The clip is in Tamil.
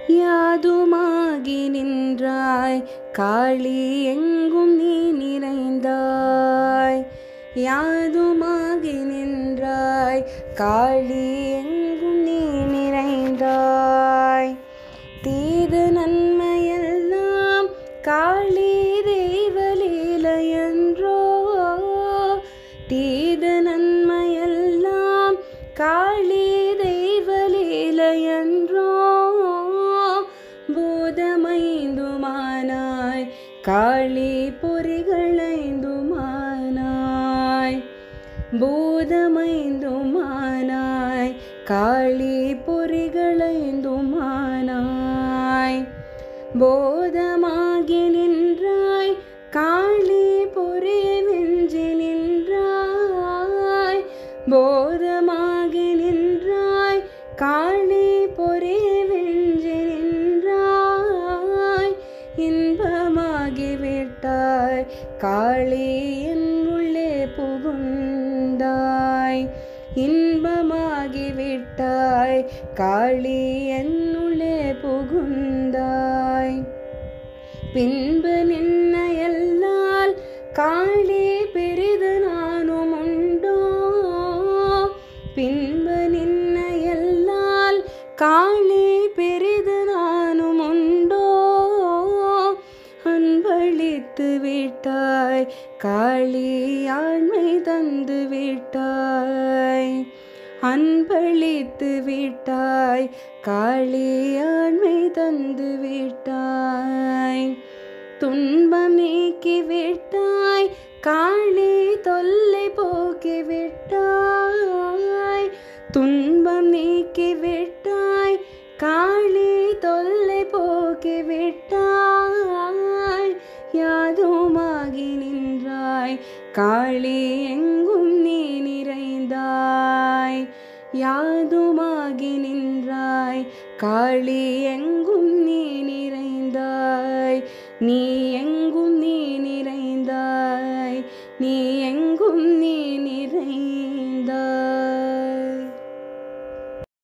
யாதுமாகி நின்றாய் காளி எங்கும் நீ நிறைந்தாய் யாதுமாகி நின்றாய் காளி எங்கும் நீ நிறைந்தாய் தீது நன்மையெல்லாம் காளி தெய்வலீலையன்றோ தீது நன்மையெல்லாம் காளி தெய்வலீலையன்றோ பூதமைந்துமானாய் காளி பொறிகளைந்துமானாய் பூதமைந்துமானாய் காளி பொறிகளைந்துமானாய் போதமாகி நின்றாய் காளி பொறி வெஞ்சி நின்றாய் போதமாகி நின்றாய் காளி பொறி வெஞ்சி நின்றாய் இன்பமாகி விட்டாய் காளி என் உள்ளே புகுந்தாய் இன்பமாகி விட்டாய் காளி என் உள்ளே புகுந்தாய் பின்பு நின்ன எல்லால் காளி பெரிது நானும் உண்டோ பின்பு நின்ன எல்லால் காளி பெரிது நானும் உண்டோ அன்பளித்து விட்டாய் காளி ஆண்மை தந்து விட்டாய் அன்பளித்து விட்டாய் காளி ஆண்மை தந்து விட்டாய் துன்பம் நீக்கி விட்டாய் காளி தொல்லை போக்கி விட்டாய் துன்பம் நீக்கி விட்டாய் காளி தொல்லை போக்கி விட்டாய் யாதுமாகி நின்றாய் காளி எங்கும் நீ நிறைந்தாய் யாதுமாகி நின்றாய் காளி எங்கும் நீ நிறைந்தாய் நீ எங்கும் நீ நிறைந்தாய் நீ